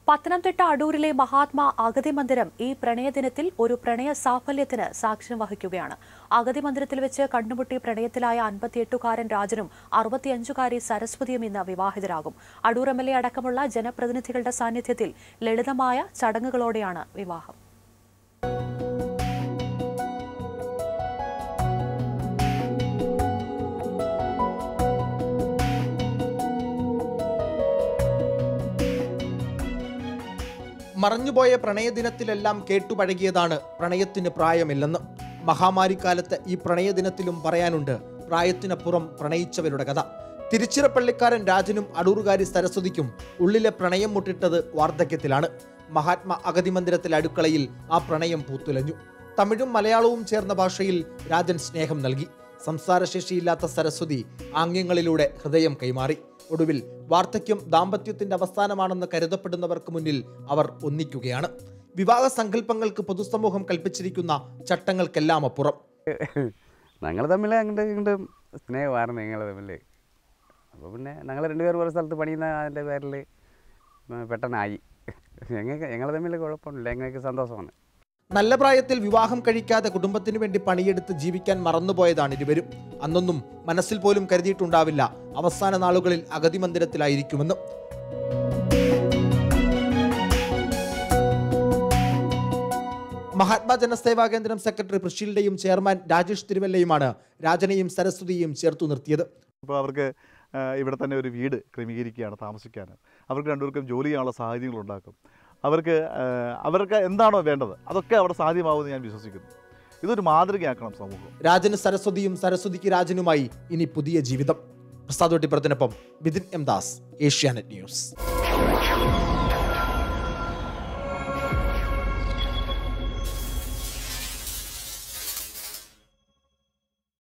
പത്തനംതിട്ട അടൂരിലെ മഹാത്മാ അഗതി മന്ദിരം ഈ പ്രണയദിനത്തിൽ ഒരു പ്രണയ സാഫല്യത്തിന് സാക്ഷ്യം വഹിക്കുകയാണ് അഗതി മന്ദിരത്തിൽ വെച്ച് കണ്ടുമുട്ടി പ്രണയത്തിലായ അൻപത്തിയെട്ടുകാരൻ രാജനും അറുപത്തിയഞ്ചുകാരി സരസ്വതിയും ഇന്ന് വിവാഹിതരാകും അടൂർ എം എൽ എ അടക്കമുള്ള ജനപ്രതിനിധികളുടെ സാന്നിധ്യത്തിൽ ലളിതമായ ചടങ്ങുകളോടെയാണ് വിവാഹം മറഞ്ഞുപോയ പ്രണയദിനത്തിലെല്ലാം കേട്ടുപഴകിയതാണ് പ്രണയത്തിന് പ്രായമില്ലെന്ന് മഹാമാരിക്കാലത്ത് ഈ പ്രണയദിനത്തിലും പറയാനുണ്ട് പ്രായത്തിനപ്പുറം പ്രണയിച്ചവരുടെ കഥ തിരുച്ചിറപ്പള്ളിക്കാരൻ രാജനും അടൂറുകാരി സരസ്വതിക്കും ഉള്ളിലെ പ്രണയം മുട്ടിട്ടത് വാർദ്ധക്യത്തിലാണ് മഹാത്മാ അഗതി മന്ദിരത്തിലെ അടുക്കളയിൽ ആ പ്രണയം പൂത്തുലഞ്ഞു തമിഴും മലയാളവും ചേർന്ന ഭാഷയിൽ രാജൻ സ്നേഹം നൽകി സംസാരശേഷിയില്ലാത്ത സരസ്വതി ആംഗ്യങ്ങളിലൂടെ ഹൃദയം കൈമാറി ഒടുവിൽ വാർദ്ധക്യം ദാമ്പത്യത്തിന്റെ അവസാനമാണെന്ന് കരുതപ്പെടുന്നവർക്ക് മുന്നിൽ അവർ ഒന്നിക്കുകയാണ് വിവാഹ സങ്കല്പങ്ങൾക്ക് പൊതുസമൂഹം കൽപ്പിച്ചിരിക്കുന്ന ചട്ടങ്ങൾക്കെല്ലാം അപ്പുറം ഞങ്ങൾ തമ്മിൽ അങ്ങോട്ട് ഇങ്ങോട്ട് സ്നേഹമായിരുന്നു ഞങ്ങൾ തമ്മിൽ അപ്പോൾ പിന്നെ ഞങ്ങൾ രണ്ടുപേരും ഒരു സ്ഥലത്ത് പണിയുന്ന അതിൻ്റെ പേരിൽ പെട്ടെന്നായി ഞങ്ങൾക്ക് ഞങ്ങൾ തമ്മിൽ കുഴപ്പമൊന്നുമില്ല ഞങ്ങൾക്ക് സന്തോഷമാണ് നല്ല പ്രായത്തിൽ വിവാഹം കഴിക്കാതെ കുടുംബത്തിനു വേണ്ടി പണിയെടുത്ത് ജീവിക്കാൻ മറന്നുപോയതാണ് ഇരുവരും അന്നൊന്നും മനസ്സിൽ പോലും കരുതിയിട്ടുണ്ടാവില്ല അവസാന നാളുകളിൽ അഗതി മന്ദിരത്തിലായിരിക്കുമെന്ന് മഹാത്മാ ജനസേവാ കേന്ദ്രം സെക്രട്ടറി പ്രഷീലിന്റെയും ചെയർമാൻ രാജേഷ് തിരുവല്ലയുമാണ് രാജനെയും സരസ്വതിയെയും ചേർത്തു നിർത്തിയത് അപ്പോൾ അവർക്ക് ആ, ഇവിടെ തന്നെ ഒരു വീട് ക്രമീകരിക്കുകയാണ് താമസിക്കാൻ അവർക്ക് രണ്ടുപേർക്കും ജോലി ചെയ്യാനുള്ള സാഹചര്യങ്ങൾ ഉണ്ടാക്കും അവർക്ക് ആ, അവർക്ക് എന്താണോ വേണ്ടത് അതൊക്കെ അവിടെ സാധ്യമാവുമെന്ന് ഞാൻ വിശ്വസിക്കുന്നു ഇതൊരു മാതൃകയാക്കണം സമൂഹം രാജന് സരസ്വതിയും സരസ്വതിക്ക് രാജനുമായി ഇനി പുതിയ ജീവിതം പ്രസാദ് വെട്ടിപ്പുറത്തിനൊപ്പം ബിതിൻ എം ദാസ് ഏഷ്യാനെറ്റ് ന്യൂസ്